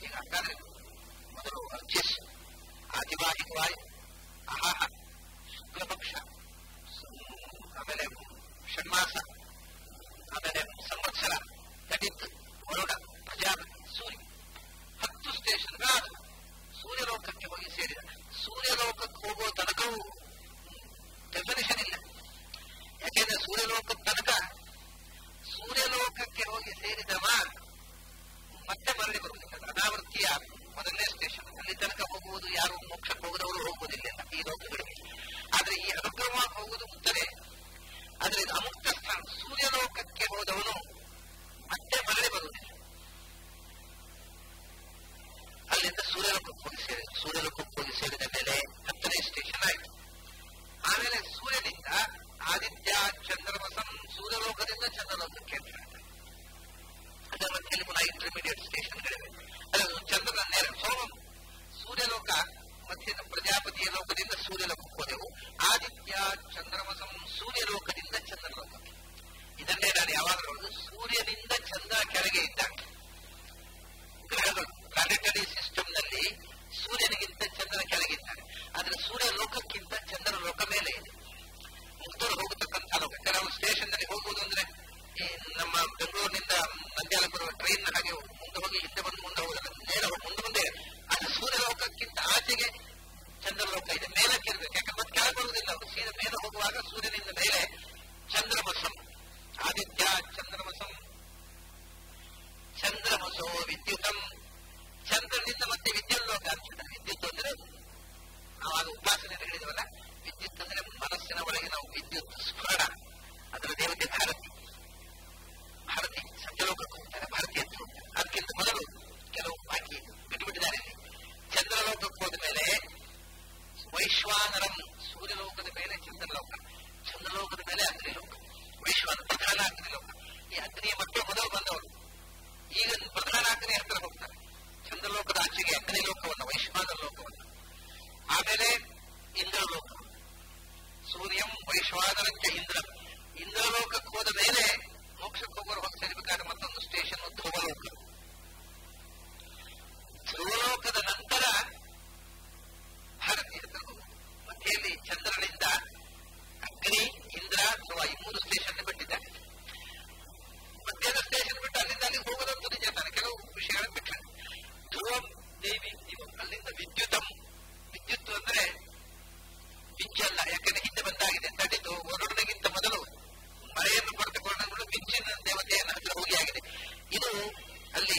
ಈಗ ಹಾಗಾದ್ರೆ ಮೊದಲು ಅರ್ಚಿಸ್ ಆದಿವಾಹಿಕವಾಯು ಅಹಾಹ ಶುಕ್ಲಪಕ್ಷ ಆಮೇಲೆ ಷಣ್ಮಾಸ ಆಮೇಲೆ ಸಂವತ್ಸರ ಕಟಿತ್ ವರುಣ ಪ್ರಜಾಪತಿ ಸೂರ್ಯ ಹತ್ತು ಸ್ಟೇಷನ್ಗಳಾದ ಸೂರ್ಯಲೋಕಕ್ಕೆ ಹೋಗಿ ಸೇರಿದ ಸೂರ್ಯಲೋಕಕ್ಕೆ ಹೋಗುವ ತನಕವೂ ಡೆಫಿನೇಷನ್ ಇಲ್ಲ ಯಾಕೆಂದ್ರೆ ಸೂರ್ಯಲೋಕದ ತನಕ ಸೂರ್ಯಲೋಕಕ್ಕೆ ಹೋಗಿ ಸೇರಿದವ ಮತ್ತೆ ಮರಳಿ ಬರುವುದಿಲ್ಲ ಅನಾವೃತ್ತಿಯ ಮೊದಲನೇ ಸ್ಟೇಷನ್ ಅಲ್ಲಿ ತನಕ ಹೋಗುವುದು ಯಾರು ಮೋಕ್ಷಕ್ಕೆ ಹೋಗದವರು ಹೋಗುವುದಿಲ್ಲ ಈ ಲೋಕಗಳಿಗೆ ಆದ್ರೆ ಈ ಅನುಕ್ರಮವಾಗಿ ಹೋಗುವುದು ಮುಕ್ತನೇ ಆದ್ರೆ ಇದು ಅಮುಕ್ತ ಸ್ಥಾನ ಸೂರ್ಯಲೋಕಕ್ಕೆ ಹೋದವನು ಮತ್ತೆ ಮರಳಿ ಬರುವುದಿಲ್ಲ ಅಲ್ಲಿಂದ ಸೂರ್ಯಲೋಕಕ್ಕೆ ಹೋಗಿ ಸೇರಿದ ಸೂರ್ಯಲೋಕಕ್ಕೆ ಹೋಗಿ ಸೇರಿದ ಮೇಲೆ ಹತ್ತನೇ ಸ್ಟೇಷನ್ ಆಯಿತು ಆಮೇಲೆ ಸೂರ್ಯನಿಂದ ಆದಿತ್ಯ ಚಂದ್ರಮಸಂ ಸೂರ್ಯಲೋಕದಿಂದ ಚಂದ್ರಲೋಕಕ್ಕೆ ಅಂತ ಹೇಳ್ತಾರೆ ಅದರ ಮಧ್ಯದಲ್ಲಿ ಪುನಃ ಇಂಟರ್ಮೀಡಿಯೇಟ್ ಸ್ಟೇಷನ್ಗಳಿವೆ ಅದು ಚಂದ್ರನ ನೇರ ಸೋಮಂ ಸೂರ್ಯಲೋಕ ಮಧ್ಯದ ಪ್ರಜಾಪತಿಯ ಲೋಕದಿಂದ ಸೂರ್ಯಲೋಕಕ್ಕೆ ಹೋದೆವು ಆದಿತ್ಯ ಚಂದ್ರಮಸಂ ಸೂರ್ಯಲೋಕದಿಂದ ಚಂದ್ರಲೋಕಕ್ಕೆ ಇದನ್ನೇ ನಾನು ಯಾವಾಗಲೂ ಹೇಳುದು ಸೂರ್ಯನಿಂದ ಚಂದ್ರ ಕೆಳಗೆ ಇದ್ದಾಗ ಗ್ರಹಗಳು ಪ್ಲಾನೆಟರಿ ಸಿಸ್ಟಮ್ನಲ್ಲಿ ಸೂರ್ಯನಿಗಿಂತ ಚಂದ್ರ ಕೆಳಗಿದ್ದಾರೆ ಆದ್ರೆ ಸೂರ್ಯ ಲೋಕಕ್ಕಿಂತ ಚಂದ್ರ ಲೋಕ ಮೇಲೆ ಇದೆ ಮುಕ್ತರು ಹೋಗತಕ್ಕಂಥ ಲೋಕ ಕೆಲವು ಸ್ಟೇಷನ್ ನಲ್ಲಿ ಹೋಗುವುದು ಅಂದ್ರೆ ಈ ನಮ್ಮ ಬೆಂಗಳೂರಿನಿಂದ ಮಂಡ್ಯಾಲ ಬರುವ ಟ್ರೈನ್ ಹಾಗೆ ಮುಂದೆ ಹೋಗಿ ಹಿಂದೆ ಬಂದು ಮುಂದೆ ಹೋಗೋದಲ್ಲ ನೇರ ಹೋಗಿ ಮುಂದೆ ಮುಂದೆ ಅದು ಸೂರ್ಯ ಲೋಕಕ್ಕಿಂತ ಆಚೆಗೆ ಚಂದ್ರಲೋಕ ಇದೆ ಮೇಲಕ್ಕೆ ಇರಬೇಕು ಯಾಕಂದ್ರೆ ಮತ್ತೆ ಕೆಳಗೆ ಬರುವುದಿಲ್ಲ ಅವರು ಸೀದಾ ಮೇಲೆ ಹೋಗುವಾಗ ಸೂರ್ಯನಿಂದ ಮೇಲೆ ಚಂದ್ರಮಸಂ ಆದಿತ್ಯ ಚಂದ್ರಮಸಂ ಚಂದ್ರಮಸೋ ವಿದ್ಯುತಂ ಚಂದ್ರನಿಂದ ಮತ್ತೆ ವಿದ್ಯುತ್ ಲೋಕ ಅಂತಿದ್ದಾರೆ ವಿದ್ಯುತ್ ಅಂದ್ರೆ ನಾವು ಅದು ಉಪಾಸನೆ ಹೇಳಿದವಲ್ಲ ವಿದ್ಯುತ್ ಅಂದ್ರೆ ಮನಸ್ಸಿನ ಒಳಗೆ ನಾವು ವಿದ್ಯುತ್ ಸ್ಫುರಣ ಅದರ ದೇವತೆ ಭಾರತಿ ಭಾರತಿ ಸತ್ಯಲೋಕಕ್ಕೆ ಹೋಗ್ತಾರೆ ಭಾರತಿ ಅಂತ ಹೋಗ್ತಾರೆ ಅದಕ್ಕಿಂತ ಮೊದಲು ಕೆಲವು ಬಾಕಿ ಬಿಟ್ಟುಬಿಟ್ಟಿದ್ದಾರೆ ಇಲ್ಲಿ ಚಂದ್ರಲೋಕಕ್ಕೆ ಹೋದ ಮೇಲೆ ವೈಶ್ವಾನರಂ ಸೂರ್ಯಲೋಕದ ಮೇಲೆ ಚಂದ್ರಲೋಕ ಚಂದ್ರಲೋಕದ ಮೇಲೆ ಅಗ್ನಿಲೋಕ ವೈಶ್ವಾನ ಪ್ರಧಾನ ಅಗ್ನಿಲೋಕ ಈ ಅಗ್ನಿಯ ಮತ್ತೆ ಮೊದಲು ಬಂದವರು ಈಗ ಪ್ರಧಾನ ಅಗ್ನಿ ಹತ್ರ ಹೋಗ್ತಾರೆ ಚಂದ್ರಲೋಕದ ಆಚೆಗೆ ಅಗ್ನಿಲೋಕವನ್ನು ವೈಶ್ವಾನ ಲೋಕವನ್ನು ಆಮೇಲೆ ಇಂದ್ರಲೋಕ ಸೂರ್ಯಂ ವೈಶ್ವಾನರಂಚ ಇಂದ್ರ ಇಂದ್ರಲೋಕಕ್ಕೆ ಹೋದ ಮೇಲೆ ಮೋಕ್ಷಕ್ಕೆ ಹೋಗೋರು ಹೋಗಿ ಸೇರಬೇಕಾದ್ರೆ ಮತ್ತೊಂದು ಸ್ಟೇಷನ್ ಧ್ರುವಲೋಕ ಧ್ರುವಲೋಕದ ನಂತರ ಭಾರತೀಯ ಹತ್ರ ಹೋಗುವುದು ಮಧ್ಯೆಯಲ್ಲಿ ಚಂದ್ರನಿಂದ ಅಗ್ನಿ ಇಂದ್ರ ಧ್ರುವ ಈ ಮೂರು ಸ್ಟೇಷನ್ ಬಿಟ್ಟಿದ್ದಾರೆ ಮಧ್ಯದ ಸ್ಟೇಷನ್ ಬಿಟ್ಟು ಅಲ್ಲಿಂದ ಅಲ್ಲಿಗೆ ಹೋಗೋದಂತೂ ನಿಜ ತಾನೆ ಕೆಲವು ವಿಷಯಗಳ ಬಿಟ್ಟರೆ ಧ್ರುವಂ ದೇವಿ ದಿವಂ ಅಲ್ಲಿಂದ ವಿದ್ಯುತಂ ವಿದ್ಯುತ್ ಅಂದ್ರೆ ಮಿಂಚಲ್ಲ ಯಾಕಂದ್ರೆ ಹಿಂದೆ ಬಂದಾಗಿದೆ ತಡಿದು ಹೊರಡೋದಕ್ಕಿಂತ ಮೊದಲು ಮಳೆಯನ್ನು ಪಡೆದುಕೊಂಡು ಮಿಂಚಿನ ದೇವತೆಯನ್ನು ಹತ್ರ ಹೋಗಿ ಆಗಿದೆ ಇದು ಅಲ್ಲಿ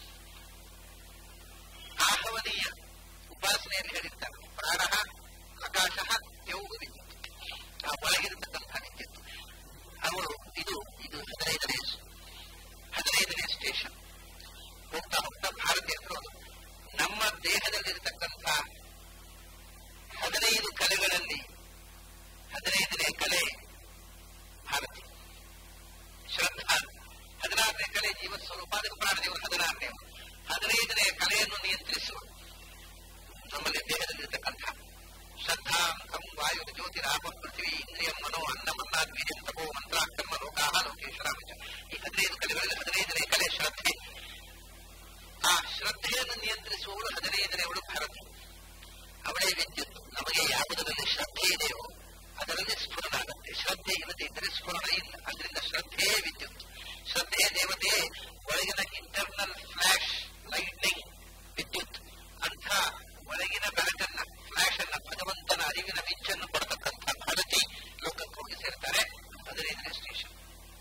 ಆಹವನೀಯ ಉಪಾಸನೆಯಲ್ಲಿ ಹೇಳಿರ್ತಾರೆ ಪ್ರಾಣ ಆಕಾಶ ಯೌಗ ವಿದ್ಯುತ್ ಆ ಒಳಗಿರತಕ್ಕಂಥ ವಿದ್ಯುತ್ ಅವರು ಇದು ಇದು ಹದಿನೈದನೇ ಹದಿನೈದನೇ ಸ್ಟೇಷನ್ ಹೋಗ್ತಾ ಹೋಗ್ತಾ ಭಾರತೀಯ ಹತ್ರ ಹೋದ್ರು. ನಮ್ಮ ದೇಹದಲ್ಲಿರತಕ್ಕಂಥ ಹದಿನೈದು ಕಲೆಗಳಲ್ಲಿ ಹದಿನೈದನೇ ಕಲೆ ಭಾರತಿ ಶ್ರದ್ಧಾ ಹದಿನಾರನೇ ಕಲೆ ಜೀವ ಸ್ವರೂಪ ಅದಕ್ಕೆ ಪ್ರಾಣದೇವರು ಹದಿನಾರನೇ ಹದಿನೈದನೇ ಕಲೆಯನ್ನು ನಿಯಂತ್ರಿಸುವ ನಮ್ಮಲ್ಲಿ ದೇಹದಲ್ಲಿರತಕ್ಕಂಥ ಶ್ರದ್ಧಾ ಕಂ ವಾಯು ಜ್ಯೋತಿರಾಪ ಪೃಥ್ವಿ ಇಂದ್ರಿಯಂ ಮನೋ ಅನ್ನ ಮನ್ನಾದ್ ವೀರ್ಯಂ ತಪೋ ಮಂತ್ರಾಕರ್ಮ ಲೋಕಾಹ ಲೋಕೇಶ್ವರಾಮಿಚ ಈ ಹದಿನೈದು ಕಲೆಗಳಲ್ಲಿ ಹದಿನೈದನೇ ಕಲೆ ಶ್ರದ್ಧೆ ಆ ಶ್ರದ್ಧೆಯನ್ನು ನಿಯಂತ್ರಿಸುವವಳು ಹದಿನೈದನೇವಳು ಭಾರತಿ ಅವಳೇ ವಿದ್ಯುತ್ ನಮಗೆ ಯಾವುದರಲ್ಲಿ ಶ್ರದ್ಧೆ ಇದೆಯೋ ಅದರಲ್ಲಿ ಸ್ಫುರಣ ಆಗುತ್ತೆ ಶ್ರದ್ಧೆ ಇಲ್ಲದೆ ಇದ್ದರೆ ಸ್ಫುರಣ ಇಲ್ಲ ಅದರಿಂದ ಶ್ರದ್ಧೆಯೇ ವಿದ್ಯುತ್ ಶ್ರದ್ಧೆಯ ದೇವತೆ ಒಳಗಿನ ಇಂಟರ್ನಲ್ ಫ್ಲಾಶ್ ಲೈಟ್ನಿಂಗ್ ವಿದ್ಯುತ್ ಅಂಥ ಒಳಗಿನ ಬೆಳಕನ್ನ ಫ್ಲಾಶ್ ಅನ್ನ ಭಗವಂತನ ಅರಿವಿನ ಮಿಂಚನ್ನು ಕೊಡತಕ್ಕಂಥ ಭಾರತಿ ಲೋಕಕ್ಕೆ ಹೋಗಿ ಸೇರ್ತಾರೆ ಹದಿನೈದನೇ ಸ್ಟೇಷನ್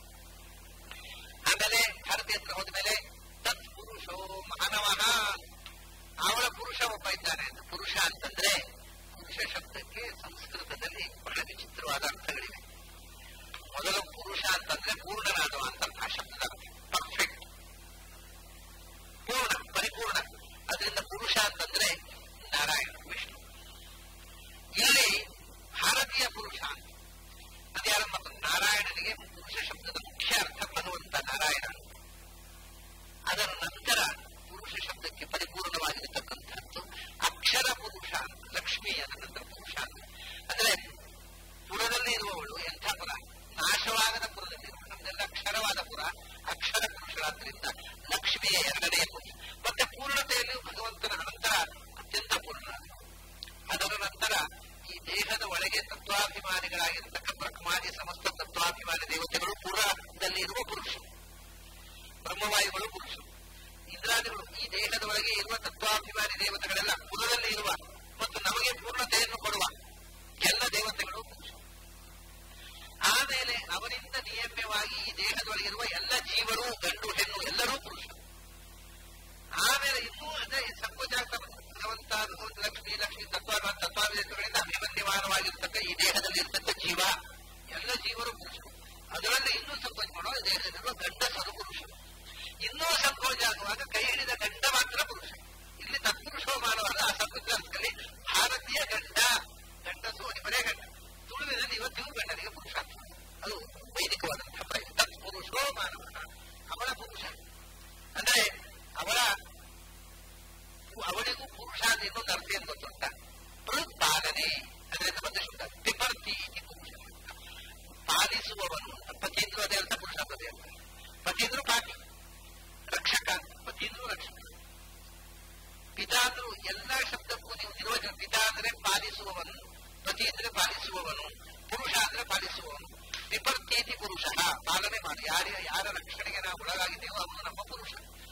ಆಮೇಲೆ ಭಾರತಿ ಹತ್ರ ಹೋದ ಮೇಲೆ ತತ್ ಪುರುಷೋ ಮಾನವನ ಅವಳ ಪುರುಷ ಒಬ್ಬ ಇದ್ದಾನೆ ಅಂತ ಪುರುಷ ಅಂತಂದ್ರೆ ಪುರುಷ ಶಬ್ದಕ್ಕೆ ಸಂಸ್ಕೃತದಲ್ಲಿ ಬಹಳ ವಿಚಿತ್ರವಾದ ಅರ್ಥಗಳಿವೆ ಮೊದಲು ಪುರುಷ ಅಂತಂದ್ರೆ ಪೂರ್ಣನಾದವ ಅಂತ ಆ ಶಬ್ದದ ಪರ್ಫೆಕ್ಟ್ ಪೂರ್ಣ ಪರಿಪೂರ್ಣ ಅದರಿಂದ ಪುರುಷ ಅಂತಂದ್ರೆ ನಾರಾಯಣ ವಿಷ್ಣು ಇಲ್ಲಿ ಭಾರತೀಯ ಪುರುಷ ಅಂತ ಅದ್ಯಾರ ಮತ್ತು ನಾರಾಯಣನಿಗೆ ಪುರುಷ ಶಬ್ದದ ಮುಖ್ಯ ಅರ್ಥ ಭಗವಂತ ನಾರಾಯಣ ಅದರ ನಂತರ ಪುರುಷ ಶಬ್ದಕ್ಕೆ ಪರಿಪೂರ್ಣವಾಗಿರತಕ್ಕಂಥದ್ದು ಅಕ್ಷರ ಪುರುಷ ಅಂತ ಲಕ್ಷ್ಮಿ ಅದರ ನಂತರ ಪುರುಷ ಅಂತ ಅಂದ್ರೆ ಒಳಗೆ ತತ್ವಾಭಿಮಾನಿಗಳಾಗಿರ್ತಕ್ಕ ಬ್ರಹ್ಮಾದಿ ಸಮಸ್ತ ತತ್ವಾಭಿಮಾನಿ ದೇವತೆಗಳು ಪುರದಲ್ಲಿ ಇರುವ ಪುರುಷರು ಬ್ರಹ್ಮವಾಯುಗಳು ಪುರುಷರು ಇಂದ್ರಾದಿಗಳು ಈ ದೇಹದ ಒಳಗೆ ಇರುವ ತತ್ವಾಭಿಮಾನಿ ದೇವತೆಗಳೆಲ್ಲ ಪುರದಲ್ಲಿ ಇರುವ ಮತ್ತು ನಮಗೆ ಪೂರ್ಣತೆಯನ್ನು ಕೊಡುವ ಎಲ್ಲ ದೇವತೆಗಳು ಪುರುಷರು ಆಮೇಲೆ ಅವರಿಂದ ನಿಯಮ್ಯವಾಗಿ ಈ ದೇಹದೊಳಗಿರುವ ಎಲ್ಲ ಜೀವರು ಗಂಡು ಹೆಣ್ಣು ಎಲ್ಲರೂ ಪುರುಷರು ಆಮೇಲೆ ಇನ್ನೂ ಅದೇ ಸಂಕೋಚಾಗ್ತಾ ಬಂತು ಭಗವಂತ ಭಗವಂತ ಲಕ್ಷ್ಮಿ ಲಕ್ಷ್ಮಿ ತತ್ವ ತತ್ವಾಭಿಗಳಿಂದ ಅಭಿಮನ್ಯಮಾನವಾಗಿರ್ತಕ್ಕ ಈ ದೇಹದಲ್ಲಿ ಇರ್ತಕ್ಕ ಜೀವ ಎಲ್ಲ ಜೀವರು ಪುರುಷರು ಅದರಲ್ಲಿ ಇನ್ನೂ ಸಂಕೋಚ ಮಾಡೋ ಈ ದೇಹದಲ್ಲಿರುವ ಗಂಡಸರು ಪುರುಷರು ಇನ್ನೂ ಸಂಕೋಚ ಆಗುವಾಗ ಕೈ ಹಿಡಿದ ಗಂಡ ಮಾತ್ರ ಪುರುಷ ಇಲ್ಲಿ ತತ್ಪುರುಷೋ ಮಾನವಲ್ಲ ಆ ಸಂಕೋಚಾರ್ಥದಲ್ಲಿ ಭಾರತೀಯ ಗಂಡ ಗಂಡಸು ಬರೇ ಗಂಡ ತುಳುವಿನಲ್ಲಿ ಇವತ್ತಿಗೂ ಗಂಡನಿಗೆ ಪುರುಷ ಅಂತ ಅದು ವೈದಿಕವಾದಂತಹ ಪ್ರಯೋಗ ತತ್ಪುರುಷೋ ಮಾನವ ಅವಳ ಪುರುಷ ಅಂದ್ರೆ ಅವಳ ಅವಳಿಗೂ ಪುರುಷ ಅಂತ ಇನ್ನೊಂದು ಅರ್ಥ ಏನು ಗೊತ್ತುಂಟ ಪಾಲನೆ ಅದರಿಂದ ಬಂದ ಶಬ್ದ ಪಿಪರ್ತಿ ಇತಿ ಪುರುಷ ಪಾಲಿಸುವವನು ಪತೀಂದ್ರು ಅದೇ ಅರ್ಥ ಪುರುಷ ಪದೇ ಅರ್ಥ ಪತೀಂದ್ರು ಪಾಟಿ ರಕ್ಷಕ ಪತೀಂದ್ರು ರಕ್ಷಕ ಪಿತಾಂದ್ರು ಎಲ್ಲ ಶಬ್ದಕ್ಕೂ ನೀವು ನಿರ್ವಚನ ಪಿತಾ ಅಂದ್ರೆ ಪಾಲಿಸುವವನು ಪತಿ ಅಂದ್ರೆ ಪಾಲಿಸುವವನು ಪುರುಷ ಅಂದ್ರೆ ಪಾಲಿಸುವವನು ವಿಪರ್ತೀತಿ ಪುರುಷ ಪಾಲನೆ ಮಾಡಿ ಯಾರ ಯಾರ ರಕ್ಷಣೆಗೆ ನಾವು ಒಳಗಾಗಿದ್ದೇವೋ ಅವನು ನಮ್ಮ ಪುರುಷ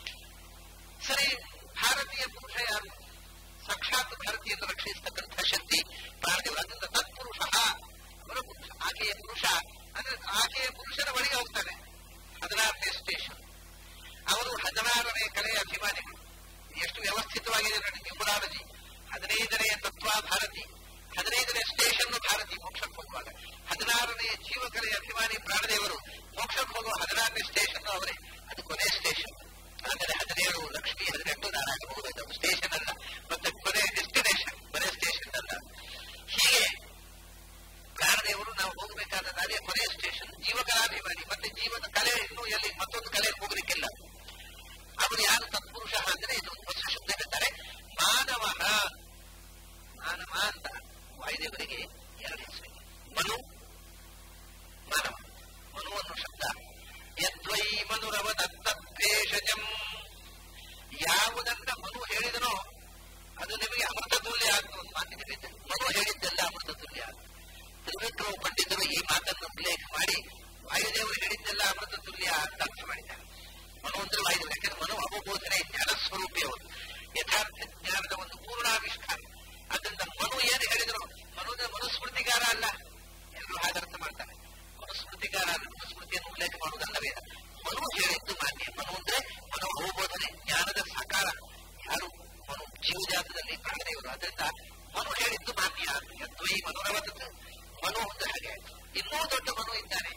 ಸರಿ ಭಾರತೀಯ ಪುರುಷ ಯಾರು ಸಾಕ್ಷಾತ್ ಭಾರತೀಯನ್ನು ರಕ್ಷಿಸತಕ್ಕಂಥ ಶಕ್ತಿ ಪ್ರಾಣದೇವರು ಅದರಿಂದ ತತ್ಪುರುಷ ಅವರ ಪುರುಷ ಆಕೆಯ ಪುರುಷ ಅಂದ್ರೆ ಆಕೆಯ ಪುರುಷನ ಬಳಿಗೆ ಹೋಗ್ತಾನೆ ಹದಿನಾರನೇ ಸ್ಟೇಷನ್ ಅವರು ಹದಿನಾರನೇ ಕಲೆಯ ಅಭಿಮಾನಿಗಳು ಎಷ್ಟು ವ್ಯವಸ್ಥಿತವಾಗಿದೆ ನೋಡಿ ನ್ಯೂಮರಾಲಜಿ ಹದಿನೈದನೆಯ ತತ್ವ ಭಾರತಿ ಹದಿನೈದನೇ ಸ್ಟೇಷನ್ ಭಾರತಿ ಮೋಕ್ಷಕ್ಕೆ ಹೋಗುವಾಗ ಹದಿನಾರನೆಯ ಜೀವಕಲೆಯ ಅಭಿಮಾನಿ ಪ್ರಾಣದೇವರು ಮೋಕ್ಷಕ್ಕೆ ಹೋಗುವ ಹದಿನಾರನೇ ಸ್ಟೇಷನ್ ಅವರೇ ಅದು ಕೊನೆ ಸ್ಟೇಷನ್ ಅಂದರೆ ಹದಿನೇಳು ಲಕ್ಷ್ಮಿ ಹದಿನೆಂಟು ನಾರಾಯಣಬಹುದು ಅದು ಸ್ಟೇಷನ್ ಅಲ್ಲ ಮತ್ತೆ ಕೊನೆ ಡೆಸ್ಟಿನೇಷನ್ ಕೊನೆ ಸ್ಟೇಷನ್ ಅಲ್ಲ ಹೀಗೆ ಪ್ರಾಣದೇವರು ನಾವು ಹೋಗಬೇಕಾದ ದಾರಿಯ ಕೊನೆಯ ಸ್ಟೇಷನ್ ಜೀವಕಲಾಭಿಮಾನಿ ಮತ್ತೆ ಜೀವನ ಕಲೆ ಇನ್ನೂ ಎಲ್ಲಿ ಮತ್ತೊಂದು ಕಲೆ ಹೋಗ್ಲಿಕ್ಕಿಲ್ಲ ಅವರು ಯಾರು ತತ್ಪುರುಷ ಅಂದ್ರೆ ಇದು ಹೊಸ ಶಬ್ದ ಹೇಳ್ತಾರೆ ಮಾನವ ಮಾನವ ಅಂತ ವಾಯುದೇವರಿಗೆ ಎರಡು ಹೆಸರಿದೆ ಮನು ಮಾನವ ಮನು ಅನ್ನೋ ಶಬ್ದ ಯದ್ವೈ ಮನುರವ ದತ್ತಭೇಷಜಂ ಯಾವುದನ್ನ ಮನು ಹೇಳಿದನೋ ಅದು ನಿಮಗೆ ಅಮೃತ ತುಲ್ಯ ಆಗ್ತದೆ ಒಂದು ಮಾತಿಗೆ ಬಿದ್ದೆ ಮನು ಹೇಳಿದ್ದೆಲ್ಲ ಅಮೃತ ತುಲ್ಯ ತ್ರಿವಿಕ್ರಮ ಪಂಡಿತರು ಈ ಮಾತನ್ನು ಉಲ್ಲೇಖ ಮಾಡಿ ವಾಯುದೇವರು ಹೇಳಿದ್ದೆಲ್ಲ ಅಮೃತ ತುಲ್ಯ ಅಂತ ಅರ್ಥ ಮಾಡಿದ್ದಾರೆ ಮನು ಅಂದ್ರೆ ವಾಯುದೇವರು ಯಾಕಂದ್ರೆ ಮನು ಅವಬೋಧನೆ ಜ್ಞಾನ ಸ್ವರೂಪಿ ಅವರು ಯಥಾರ್ಥ ಜ್ಞಾನದ ಒಂದು ಪೂರ್ಣಾವಿಷ್ಕಾರ ಅದರಿಂದ ಮನು ಏನು ಹೇಳಿದ್ರು ಮನು ಮನುಸ್ಮೃತಿಗಾರ ಅಲ್ಲ ಎಲ್ಲರೂ ಹಾಗರ್ಥ ಮಾಡ್ತಾರೆ ಮನುಸ್ಮೃತಿಗಾರ ಅಲ್ಲ ಮನುಸ್ಮೃತಿಯನ್ನು ಉಲ್ಲೇಖ ಮಾಡುವುದಲ್ಲ ವೇದ ಮನು ಹೇಳಿದ್ದು ಮಾನ್ಯ ಮನು ಅಂದ್ರೆ ಮನು ಅವಬೋಧನೆ ಜ್ಞಾನದ ಸಾಕಾರ ಯಾರು ಮನು ಜೀವಜಾತದಲ್ಲಿ ಪ್ರಾಣದೇವರು ಅದರಿಂದ ಮನು ಹೇಳಿದ್ದು ಮಾನ್ಯ ಯದ್ವೈ ಮನುರವತ ಮನು ಅಂದ್ರೆ ಹಾಗೆ ಇನ್ನೂ ದೊಡ್ಡ ಮನು ಇದ್ದಾನೆ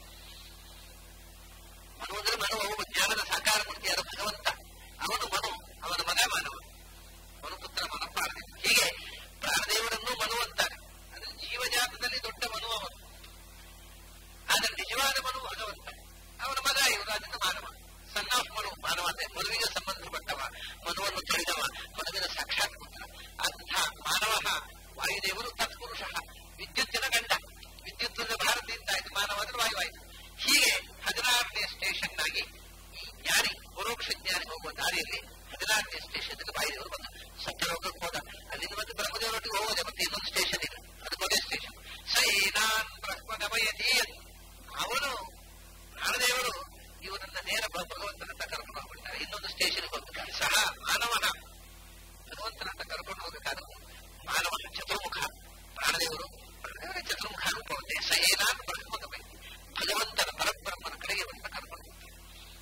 ಮನು ಅಂದ್ರೆ ಮನು ಅವು ಜ್ಞಾನದ ಸಾಕಾರ ಮೂರ್ತಿಯಾದ ಭಗವಂತ ಅವನು ಮನು ಅವನ ಮಗ ಮಾನವ ಮನುಪುತ್ರ ಮನ ಪ್ರಾಣದೇವ ಹೀಗೆ ಪ್ರಾಣದೇವರನ್ನು ಮನು ಅಂತಾರೆ ಅಂದ್ರೆ ಜೀವಜಾತದಲ್ಲಿ ದೊಡ್ಡ ಮನು ಅವನು ಆದ್ರೆ ನಿಜವಾದ ಮನು ಭಗವಂತ ಅವನ ಮಗ ಇವರು ಅದರಿಂದ ಮಾನವ ಸಣ್ಣ ಮನು ಮಾನವ ಅಂದ್ರೆ ಮನುವಿಗೆ ಸಂಬಂಧಪಟ್ಟವ ಮನುವನ್ನು ತಿಳಿದವ ಮನುವಿನ ಸಾಕ್ಷಾತ್ ಪುತ್ರ ಅಂಥ ಮಾನವ ವಾಯುದೇವರು ತತ್ಪುರುಷ ವಿದ್ಯುತ್ತಿನ ಗಂಡ ವಿದ್ಯುತ್ ಭಾರತಿ ಅಂತ ಆಯ್ತು ಮಾನವ ಅಂದ್ರೆ ವಾಯುವಾಯಿತು ಹೀಗೆ ಹದಿನಾರನೇ ಸ್ಟೇಷನ್ ಆಗಿ ಈ ಜ್ಞಾನಿ ಪರೋಕ್ಷ ಜ್ಞಾನಿ ಹೋಗುವ ದಾರಿಯಲ್ಲಿ ಹದಿನಾರನೇ ಸ್ಟೇಷನ್ ವಾಯುದೇವರು ಬಂದು ಸತ್ಯಲೋಕಕ್ಕೆ ಹೋದ ಅಲ್ಲಿಂದ ಮತ್ತೆ ಬ್ರಹ್ಮದೇವರೊಟ್ಟಿಗೆ ಹೋಗೋದೆ ಮತ್ತೆ ಇನ್ನೊಂದು ಸ್ಟೇಷನ್ ಇದೆ ಅದು ಕೊನೆ ಸ್ಟೇಷನ್ ಸೈನಾನ್ ಬ್ರಹ್ಮಗಮಯತಿ ಅವನು ಪ್ರಾಣದೇವರು ಇವರನ್ನ ನೇರ ಭಗವಂತನ ಹತ್ರ ಕರ್ಕೊಂಡು ಹೋಗ್ಬಿಡ್ತಾರೆ ಇನ್ನೊಂದು ಸ್ಟೇಷನ್ ಹೋಗ್ಬೇಕಾದ್ರೆ ಸಹ ಮಾನವನ ಭಗವಂತನ ಹತ್ರ ಕರ್ಕೊಂಡು ಹೋಗಬೇಕಾದ್ರೆ ಮಾನವ ಚತುರ್ಮುಖ ಪ್ರಾಣದೇವರು ಪ್ರಾಣದೇವರ ಚತುರ್ಮುಖ ರೂಪವಂತೆ ಸಹೇನಾನ್ ಬ್ರಹ್ಮಗಮಯತಿ ಭಗವಂತನ ಪರಬ್ರಹ್ಮನ ಕಡೆಗೆ ಬಂದ ಕರ್ಕೊಂಡು ಹೋಗ್ತಾರೆ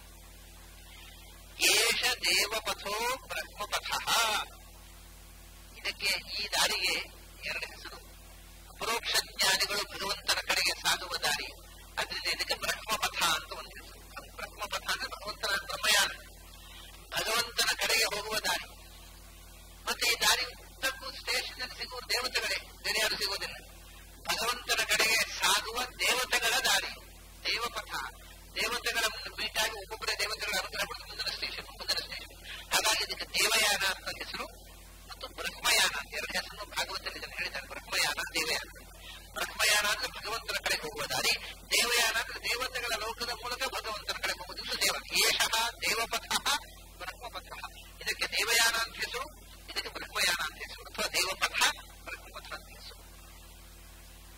ಏಷ ದೇವಪಥೋ ಬ್ರಹ್ಮಪಥ ಇದಕ್ಕೆ ಈ ದಾರಿಗೆ ಎರಡು ಹೆಸರು ಪರೋಕ್ಷ ಜ್ಞಾನಿಗಳು ಭಗವಂತನ ಕಡೆಗೆ ಸಾಗುವ ದಾರಿ ಅದರಿಂದ ಇದಕ್ಕೆ ಬ್ರಹ್ಮಪಥ ಅಂತ ಒಂದು ಹೆಸರು ಬ್ರಹ್ಮಪಥ ಅಂದ್ರೆ ಭಗವಂತನ ಬ್ರಹ್ಮಯಾನ ಭಗವಂತನ ಕಡೆಗೆ ಹೋಗುವ ದಾರಿ ಮತ್ತೆ ಈ ದಾರಿ ಉದ್ದಕ್ಕೂ ಸ್ಟೇಷನ್ ಅಲ್ಲಿ ಸಿಗುವ ದೇವತೆಗಳೇ ಬೇರೆ ಯಾರು ಸಿಗೋದಿಲ್ಲ ಭಗವಂತನ ಕಡೆಗೆ ಸಾಗುವ ದೇವತೆಗಳ ದಾರಿ ದೇವಪಥ ದೇವತೆಗಳ ಮೀಟಾಗಿ ಒಬ್ಬೊಬ್ಬರೇ ದೇವತೆಗಳ ಅನುಗ್ರಹ ಪಡೆದು ಮುಂದಿನ ಸ್ಟೇಷನ್ ಮುಂದಿನ ಸ್ಟೇಷನ್ ಹಾಗಾಗಿ ಇದಕ್ಕೆ ದೇವಯಾನ ಅಂತ ಹೆಸರು ಮತ್ತು ಬ್ರಹ್ಮಯಾನ ಅಂತ ಎರಡು ಹೆಸರು ಭಾಗವತಲ್ಲಿ ಇದನ್ನು ಹೇಳಿದ್ದಾರೆ ಬ್ರಹ್ಮಯಾನ ದೇವಯಾನ ಬ್ರಹ್ಮಯಾನ ಅಂದ್ರೆ ಭಗವಂತನ ಕಡೆ ಹೋಗುವ ದಾರಿ ದೇವಯಾನ ಅಂದ್ರೆ ದೇವತೆಗಳ ಲೋಕದ ಮೂಲಕ ಭಗವಂತನ ಕಡೆ ಹೋಗುವುದು ದೇವ ಏಷಃ ದೇವಪಥ ಬ್ರಹ್ಮಪಥ ಇದಕ್ಕೆ ದೇವಯಾನ ಅಂತ ಹೆಸರು ಇದಕ್ಕೆ ಬ್ರಹ್ಮಯಾನ ಅಂತ ಹೆಸರು ಅಥವಾ ದೇವಪಥ ಬ್ರಹ್ಮಪಥ ಅಂತ ಹೆಸರು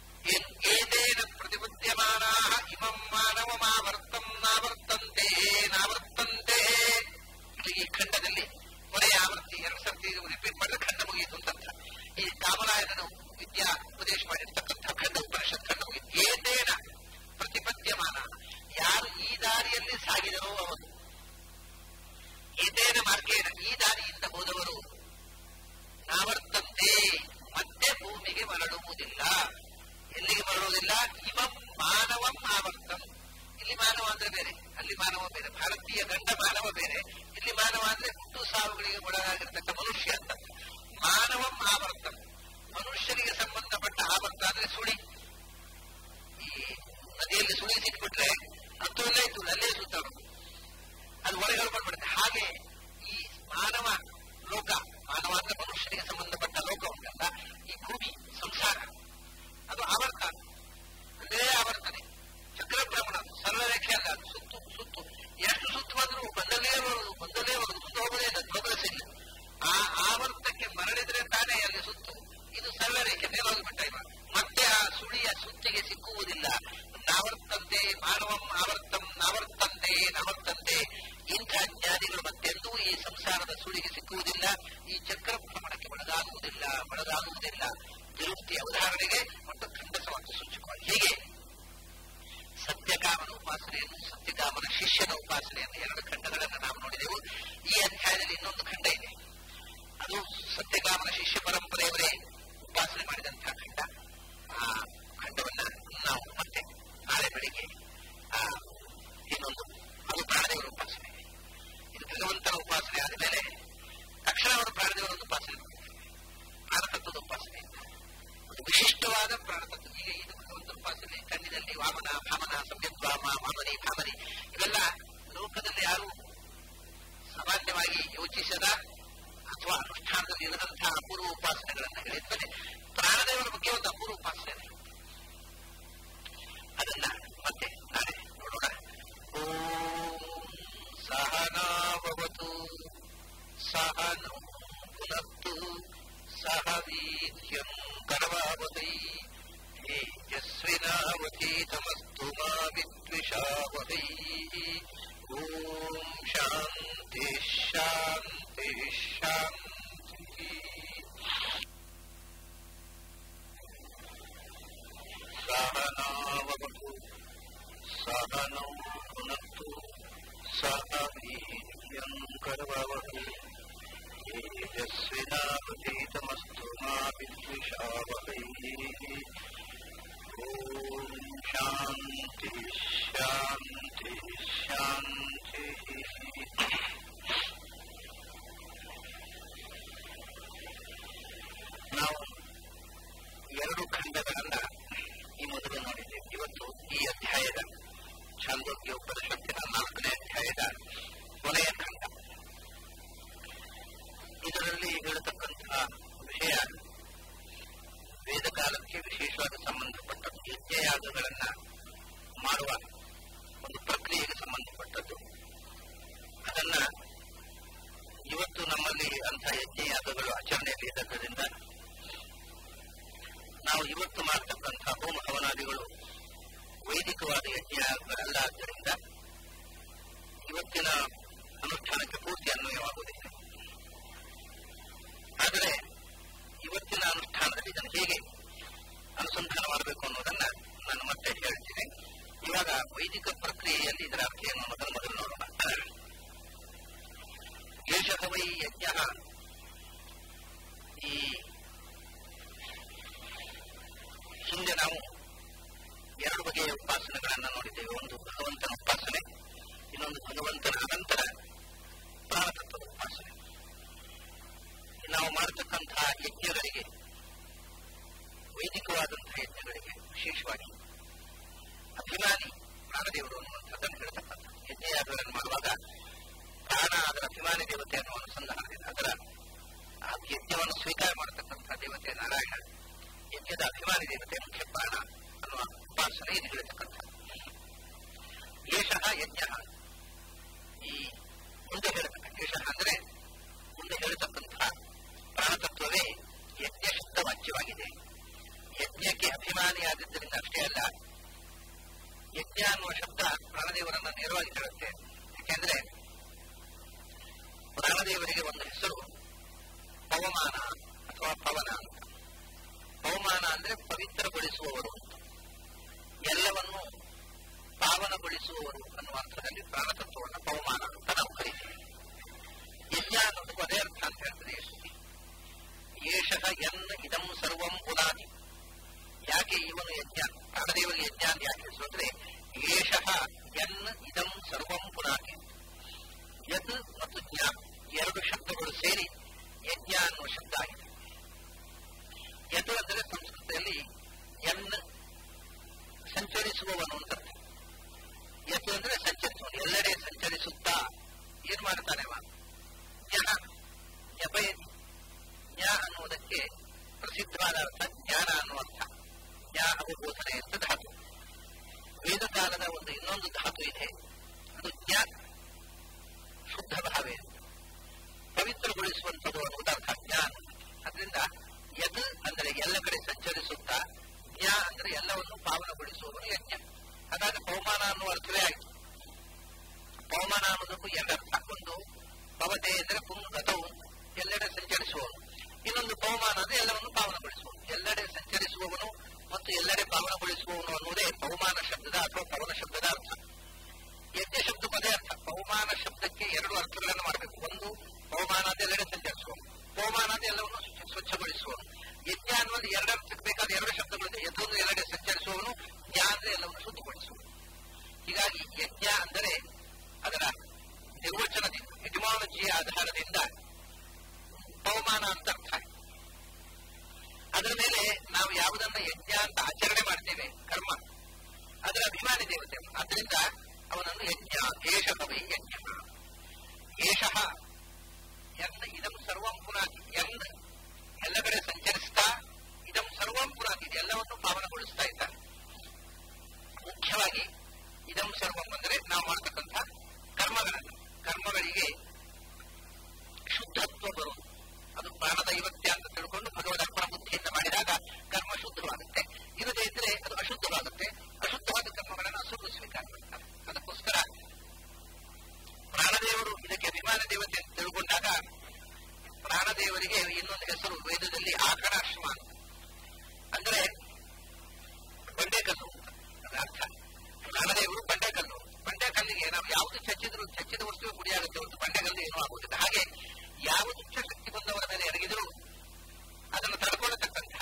ಬೇರೆ ಬೇರೆ ಅಲ್ಲಿ ಮಾನವ ಬೇರೆ ಭಾರತೀಯ ಗಂಡ ಮಾನವ ಬೇರೆ ಇಲ್ಲಿ ಮಾನವ ಅಂದ್ರೆ ಹುಟ್ಟು ಸಾವುಗಳಿಗೆ ಒಳಗಾಗಿರ್ತಕ್ಕ ಮನುಷ್ಯ ಅಂತ ಮಾನವ ಆವರ್ತ ಮನುಷ್ಯರಿಗೆ ಸಂಬಂಧಪಟ್ಟ ಆವರ್ತ ಅಂದ್ರೆ ಸುಳಿ ಈ ನದಿಯಲ್ಲಿ ಸುಳಿ ಸಿಕ್ಬಿಟ್ರೆ ಹತ್ತುವಲ್ಲೇ ಇತ್ತು ಅಲ್ಲೇ ಸುತ್ತಾಡೋದು ಅದು ಹೊರಗಡೆ ಬಂದ್ಬಿಡುತ್ತೆ ಹಾಗೆ ಈ ಮಾನವ ಲೋಕ ಮಾನವ ಅಂದ್ರೆ ಮನುಷ್ಯರಿಗೆ ಸಂಬಂಧಪಟ್ಟ ಲೋಕ ಉಂಟಲ್ಲ ಈ ಭೂಮಿ ಸಂಸಾರ ಅದು ಆವರ್ತ ಅದೇ ಆವರ್ತನೆ ಚಕ್ರಭ್ರಮಣ ಸರ್ವ ರೇಖೆ ಅಲ್ಲ ಅದು ಸುತ್ತು ಸುತ್ತು ಎಷ್ಟು ಸುತ್ತು ಬಂದ್ರು ಬಂದಲ್ಲೇ ಬರುವುದು ಬಂದಲ್ಲೇ ಬರುವುದು ಮುಂದೆ ಹೋಗೋದೇ ಇಲ್ಲ ಪ್ರೋಗ್ರೆಸ್ ಇಲ್ಲ ಆ ಆವರ್ತಕ್ಕೆ ಮರಳಿದ್ರೆ ತಾನೇ ಅಲ್ಲಿ ಸುತ್ತು ಇದು ಸರ್ವ ರೇಖೆ ಮೇಲೋಗ್ಬಿಟ್ಟ ಇವ ಮತ್ತೆ ಆ ಸುಳಿಯ ಸುತ್ತಿಗೆ ಸಿಕ್ಕುವುದಿಲ್ಲ ನಾವರ್ತಂತೆ ಮಾನವಂ ಆವರ್ತಂ ನಾವರ್ತಂತೆ ನಾವರ್ತಂತೆ ಇಂಥ ಜ್ಞಾನಿಗಳು ಮತ್ತೆಂದೂ ಈ ಸಂಸಾರದ ಸುಳಿಗೆ ಸಿಕ್ಕುವುದಿಲ್ಲ ಈ ಚಕ್ರ ಭ್ರಮಣಕ್ಕೆ ಒಳಗಾಗುವುದಿಲ್ಲ ಒಳಗಾಗುವುದಿಲ್ಲ ತಿರುಪ್ತಿಯ ಉದಾಹರಣೆಗೆ ಒಂದು ಖಂಡಸ ಮತ್ತು ಸೂಚಕವಾಗಿ ಹೀಗೆ ಸತ್ಯಕಾಮನ ಉಪಾಸನೆಯನ್ನು ಸತ್ಯಕಾಮನ ಶಿಷ್ಯನ ಉಪಾಸನೆಯನ್ನು ಎರಡು ಖಂಡಗಳನ್ನು ನಾವು ನೋಡಿದೆವು ಈ ಅಧ್ಯಾಯದಲ್ಲಿ ಇನ್ನೊಂದು ಖಂಡ ಇದೆ ಅದು ಸತ್ಯಕಾಮನ ಶಿಷ್ಯ ಪರಂಪರೆಯವರೇ ಉಪಾಸನೆ ಮಾಡಿದಂತಹ ಖಂಡ ಆ ಖಂಡವನ್ನ ನಾವು ಮತ್ತೆ ನಾಳೆ ಬೆಳಿಗ್ಗೆ ಆ ಇನ್ನೊಂದು ಅದು ಪ್ರಾಣದೇವರ ಉಪಾಸನೆ ಇದು ಭಗವಂತನ ಉಪಾಸನೆ ಆದ ಮೇಲೆ ತಕ್ಷಣ ಅವರು ಪ್ರಾಣದೇವರನ್ನು ಉಪಾಸನೆ ಮಾಡ್ತಾರೆ ಪ್ರಾಣತತ್ವದ ಉಪಾಸನೆ ಒಂದು ವಿಶಿಷ್ಟವಾದ ಪ್ರಾಣತತ್ವ ಈಗ ಇದು ಭಗವಂತನ ಉಪಾಸನೆ ಕಣ್ಣಿನಲ್ಲಿ ವಾಮನ ಭಾಮನ ಸಂಯದ್ವಾಮ ವಾಮನಿ ಭಾಮನಿ ಇವೆಲ್ಲ ಲೋಕದಲ್ಲಿ ಯಾರು ಸಾಮಾನ್ಯವಾಗಿ ಯೋಚಿಸದ ಅಥವಾ ಅನುಷ್ಠಾನದಲ್ಲಿ ಇರದಂತಹ ಅಪೂರ್ವ ಉಪಾಸನೆಗಳನ್ನು ಹೇಳಿದ್ಮೇಲೆ ಪ್ರಾಣದೇವರ ಬಗ್ಗೆ ಒಂದು ಅಪೂರ್ವ ಉಪಾಸನೆ ಇದೆ. ಅದನ್ನ ಮತ್ತೆ ನಾಳೆ ನೋಡೋಣ ಓಂ ಸಹನಾಭವತು ಸಹನೋ ಪುನತ್ತು ಸಹ ವೀರ್ಯಂ ಕರವಾವಹೈ ತೇಜಸ್ವಿನಾವಧೀತಮಸ್ತು ಮಾ ವಿದ್ವಿಷಾವಹೈ ಓಂ ಶಾಂತಿ ಶಾಂತಿ ಶಾಂತಿ सहनावतु सहनौ पुनस्तु सह वीर्यं करवावहै तेजस्विनावधीतमस्तु मा विद्विषावहै ॐ शान्ति शान्ति शान्तिः ನಾವು ಎರಡು ಖಂಡಗಳನ್ನ ಈ ಮೊದಲು ನೋಡಿದ್ದೇವೆ ಇವತ್ತು ಈ ಅಧ್ಯಾಯದ ಛಾಂದೋಗ್ಯ ಉಪನಿಷತ್ತಿನ ನಾಲ್ಕನೇ ಅಧ್ಯಾಯದ ಕೊನೆಯ ಖಂಡ ಇದರಲ್ಲಿ ಹೇಳತಕ್ಕಂತಹ ವಿಷಯ ವೇದಕಾಲಕ್ಕೆ ವಿಶೇಷವಾದ ಸಂಬಂಧಪಟ್ಟದ್ದು ಯಜ್ಞಯಾಗಗಳನ್ನ ಮಾಡುವ ಒಂದು ಪ್ರಕ್ರಿಯೆಗೆ ಸಂಬಂಧಪಟ್ಟದ್ದು ಅದನ್ನ ಇವತ್ತು ನಮ್ಮಲ್ಲಿ ಅಂಥ ಯಜ್ಞಯಾಗಗಳು ಆಚರಣೆಯಲ್ಲಿ ಇಲ್ಲದ್ದರಿಂದ ನಾವು ಇವತ್ತು ಮಾಡತಕ್ಕಂತಹ ಹೋಮ ಹವನಾದಿಗಳು ವೈದಿಕವಾದ ಯಜ್ಞಗಳಲ್ಲ ಆದ್ದರಿಂದ ಇವತ್ತಿನ ಅನುಷ್ಠಾನಕ್ಕೆ ಪೂರ್ತಿ ಅನ್ವಯವಾಗುವುದಿಲ್ಲ ಆದರೆ ಇವತ್ತಿನ ಅನುಷ್ಠಾನದಲ್ಲಿ ಇದನ್ನು ಹೇಗೆ ಅನುಸಂಧಾನ ಮಾಡಬೇಕು ಅನ್ನೋದನ್ನ ನಾನು ಮತ್ತೆ ಹೇಳ್ತೀನಿ ಇವಾಗ ವೈದಿಕ ಪ್ರಕ್ರಿಯೆಯಲ್ಲಿ ಇದರ ಅರ್ಥ ಏನು ಅನ್ನೋದನ್ನು ಮೊದಲು ನೋಡೋಣ ಏಷಃ ವೈ ಯಜ್ಞ ಈ ಹಿಂದೆ ನಾವು ಎರಡು ಬಗೆಯ ಉಪಾಸನೆಗಳನ್ನು ನೋಡಿದ್ದೇವೆ ಒಂದು ಭಗವಂತನ ಉಪಾಸನೆ ಇನ್ನೊಂದು ಭಗವಂತನ ಅನಂತರ ಪ್ರಾಣತತ್ವದ ಉಪಾಸನೆ ನಾವು ಮಾಡತಕ್ಕಂತಹ ಯಜ್ಞಗಳಿಗೆ ವೈದಿಕವಾದಂತಹ ಯಜ್ಞಗಳಿಗೆ ವಿಶೇಷವಾಗಿ ಅಭಿಮಾನಿ ಪ್ರಾಣದೇವರು ಅನ್ನುವಂಥದ್ದನ್ನು ಹೇಳ್ತಕ್ಕಂಥ ಯಜ್ಞಯಾಗಗಳನ್ನು ಮಾಡುವಾಗ ಪ್ರಾಣ ಅದರ ಅಭಿಮಾನಿ ದೇವತೆ ಅನ್ನುವ ಅನುಸಂಧಾನದಿಂದ ಅದರ ಆ ಯಜ್ಞವನ್ನು ಸ್ವೀಕಾರ ಮಾಡತಕ್ಕಂಥ ದೇವತೆ ನಾರಾಯಣ ಯಜ್ಞದ ಅಭಿಮಾನಿ ದೇವತೆ ಮುಖ್ಯ ಪ್ರಾಣ ಅನ್ನುವ ಉಪಾಸನೆ ಇದು ಹೇಳತಕ್ಕಂಥ ಏಷಃ ಯಜ್ಞ ಈ ಮುಂದೆ ಹೇಳತಕ್ಕ ಏಷಃ ಅಂದ್ರೆ ಮುಂದೆ ಹೇಳತಕ್ಕಂತಹ ಪ್ರಾಣತತ್ವವೇ ಯಜ್ಞ ಶುದ್ಧ ವಾಚ್ಯವಾಗಿದೆ ಯಜ್ಞಕ್ಕೆ ಅಭಿಮಾನಿಯಾಗಿದ್ದರಿಂದ ಅಷ್ಟೇ ಅಲ್ಲ ಯಜ್ಞ ಅನ್ನುವ ಶಬ್ದ ಪ್ರಾಣದೇವರನ್ನ ನೇರವಾಗಿ ಹೇಳುತ್ತೆ ಯಾಕೆಂದ್ರೆ ಪ್ರಾಣದೇವರಿಗೆ ಒಂದು ಹೆಸರು ಪವಮಾನ ಅಥವಾ ಪವನ ಅಂತ ಪವಮಾನ ಅಂದ್ರೆ ಪವಿತ್ರಗೊಳಿಸುವವರು ಅಂತ ಎಲ್ಲವನ್ನು ಪಾವನಗೊಳಿಸುವವರು ಅನ್ನುವ ಅರ್ಥದಲ್ಲಿ ಪ್ರಾಣತತ್ವವನ್ನು ಪವಮಾನ ಅಂತ ನಾವು ಕರೀತೀವಿ ಯಜ್ಞ ಅನ್ನೋದಕ್ಕೂ ಅದೇ ಅರ್ಥ ಅಂತ ಹೇಳ್ತದೆ ಯಶಸ್ವಿ ಏಷಃ ಎನ್ನ ಇದಂ ಸರ್ವಂ ಪುನಾದಿ ಯಾಕೆ ಇವನು ಯಜ್ಞ ಪ್ರಾಣದೇವರಿಗೆ ಯಜ್ಞ ಅಂತ ಯಾಕೆ ಹೆಸರು ಅಂದ್ರೆ ಏಷಃ ಯನ್ ಇದಂ ಸರ್ವಂ ಪುನಾತಿ ಯತ್ ಮತ್ತು ಜ್ಞ ಎರಡು ಶಬ್ದಗಳು ಸೇರಿ ಯಜ್ಞ ಅನ್ನುವ ಶಬ್ದ ಆಗಿದೆ ಯತ್ ಅಂದರೆ ಸಂಸ್ಕೃತದಲ್ಲಿ ಯನ್ ಸಂಚರಿಸುವವನು ಅಂತ ಅರ್ಥ ಯತ್ ಅಂದ್ರೆ ಸಂಚರಿಸುವನು ಎಲ್ಲೆಡೆ ಸಂಚರಿಸುತ್ತಾ ಏನ್ ಮಾಡ್ತಾನೆ ಅವ ಜ್ಞ ಜಪಯತಿ ಜ್ಞ ಅನ್ನುವುದಕ್ಕೆ ಪ್ರಸಿದ್ಧವಾದ ಅರ್ಥ ಜ್ಞಾನ ಅನ್ನುವ ಅರ್ಥ ಜ್ಞ ಅವಬೋಧನೆ ಅಂತ ಧಾತು ವೇದ ಕಾಲದ ಒಂದು ಇನ್ನೊಂದು ಧಾತು ಇದೆ ಅದು ಜ್ಞ ಶುದ್ಧ ಭಾವೆ ಪವಿತ್ರಗೊಳಿಸುವಂಥದ್ದು ಅನ್ನುವುದು ಅರ್ಥ ಜ್ಞಾನ ಅದರಿಂದ ಯದ್ ಅಂದರೆ ಎಲ್ಲ ಕಡೆ ಸಂಚರಿಸುತ್ತಾ ಜ್ಞ ಅಂದರೆ ಎಲ್ಲವನ್ನು ಪಾವನಗೊಳಿಸುವವನು ಯಜ್ಞ ಅದಾದ ಪವಮಾನ ಅನ್ನುವ ಅರ್ಥವೇ ಆಯಿತು ಪವಮಾನ ಅನ್ನೋದಕ್ಕೂ ಎರಡು ಅರ್ಥ ಒಂದು ಪವತೆ ಅಂದರೆ ಪುಂಗ್ ಗತವು ಎಲ್ಲೆಡೆ ಸಂಚರಿಸುವವನು ಇನ್ನೊಂದು ಪವಮಾನ ಅಂದರೆ ಎಲ್ಲವನ್ನು ಪಾವನಗೊಳಿಸುವವನು ಎಲ್ಲೆಡೆ ಸಂಚರಿಸುವವನು ಮತ್ತು ಎಲ್ಲೆಡೆ ಪಾವನಗೊಳಿಸುವವನು ಅನ್ನುವುದೇ ಪವಮಾನ ಶಬ್ದದ ಅಥವಾ ಪವನ ಶಬ್ದದ ಅರ್ಥ ಯಜ್ಞ ಶಬ್ದ ಪದೇ ಅರ್ಥ ಪವಮಾನ ಶಬ್ದಕ್ಕೆ ಎರಡು ಅರ್ಥಗಳನ್ನು ಮಾಡಬೇಕು ಒಂದು ಪವಮಾನ ಅಂತ ಎಲ್ಲೆಡೆ ಸಂಚರಿಸುವವನು ಪವಮಾನ ಅಂತ ಎಲ್ಲವನ್ನು ಸ್ವಚ್ಛಗೊಳಿಸುವವನು ಯಜ್ಞ ಅನ್ನೋದು ಎರಡು ಅರ್ಥಕ್ಕೆ ಬೇಕಾದ ಎರಡು ಶಬ್ದಗಳಿದೆ ಯಥೊಂದು ಎಲ್ಲೆಡೆ ಸಂಚರಿಸುವವನು ಜ್ಞ ಅಂದ್ರೆ ಎಲ್ಲವನ್ನು ಶುದ್ಧಗೊಳಿಸುವನು ಹೀಗಾಗಿ ಯಜ್ಞ ಅಂದರೆ ಅದರ ನಿರ್ವಚನದಿಂದ ಯಜಮಾನಜಿಯ ಆಧಾರದಿಂದ ಪವಮಾನ ಅಂತ ಅರ್ಥ ಅದರ ಮೇಲೆ ನಾವು ಯಾವುದನ್ನ ಯಜ್ಞ ಅಂತ ಆಚರಣೆ ಮಾಡ್ತೇವೆ ಕರ್ಮ ಅದರ ಅಭಿಮಾನಿ ದೇವತೆ ಅದರಿಂದ ಅವನನ್ನು ಯಜ್ಞ ಏಷ ಕವಿ ಯಜ್ಞ ಏಷಃ ಎನ್ ಇದಂ ಸರ್ವಂ ಪುನಾತಿ ಎನ್ ಎಲ್ಲ ಕಡೆ ಸಂಚರಿಸ್ತಾ ಇದಂ ಸರ್ವಂ ಪುನಾತಿ ಎಲ್ಲವನ್ನು ಪಾವನಗೊಳಿಸ್ತಾ ಇದ್ದಾನೆ ಮುಖ್ಯವಾಗಿ ಇದಂ ಸರ್ವಂ ಅಂದರೆ ನಾವು ಮಾಡತಕ್ಕಂಥ ಕರ್ಮಗಳನ್ನು ಕರ್ಮಗಳಿಗೆ ಶುದ್ಧತ್ವ ಬರುವುದು ಅದು ಪ್ರಾಣದೈವತ್ಯ ಅಂತ ತಿಳ್ಕೊಂಡು ಭಗವದ್ ಅರ್ಪಣ ಬುದ್ಧಿಯಿಂದ ಮಾಡಿದಾಗ ಕರ್ಮ ಶುದ್ಧವಾಗುತ್ತೆ ಇಲ್ಲದೇ ಇದ್ರೆ ಅದು ಅಶುದ್ಧವಾಗುತ್ತೆ ಅಶುದ್ಧವಾದ ಕರ್ಮಗಳನ್ನು ಅಸುರು ಸ್ವೀಕಾರ ಮಾಡ್ತಾರೆ ಅದಕ್ಕೋಸ್ಕರ ಪ್ರಾಣದೇವರು ಇದಕ್ಕೆ ಅಭಿಮಾನ ದೇವತೆ ಅಂತ ತಿಳ್ಕೊಂಡಾಗ ಪ್ರಾಣದೇವರಿಗೆ ಇನ್ನೊಂದು ಹೆಸರು ವೇದದಲ್ಲಿ ಆಕಣಾಶ್ವ ಅಂದ್ರೆ ಬಂಡೆಕಲ್ಲು ಅದರ ಅರ್ಥ ಪ್ರಾಣದೇವರು ಬಂಡೆಕಲ್ಲು ಬಂಡೆಕಲ್ಲಿಗೆ ನಾವು ಯಾವುದು ಚಚ್ಚಿದ್ರು ಚಚ್ಚಿದ ವಸ್ತುವೆ ಕುಡಿಯಾಗುತ್ತೆ ಹೊರತು ಬಂಡೆಕಲ್ಲು ಏನೂ ಆಗುವುದಿಲ್ಲ ಹಾಗೆ ಯಾವ ದುಷ್ಟ ಶಕ್ತಿ ಬಂದವರ ಮೇಲೆ ಎರಗಿದ್ರು ಅದನ್ನು ತಡ್ಕೊಳ್ಳತಕ್ಕಂತಹ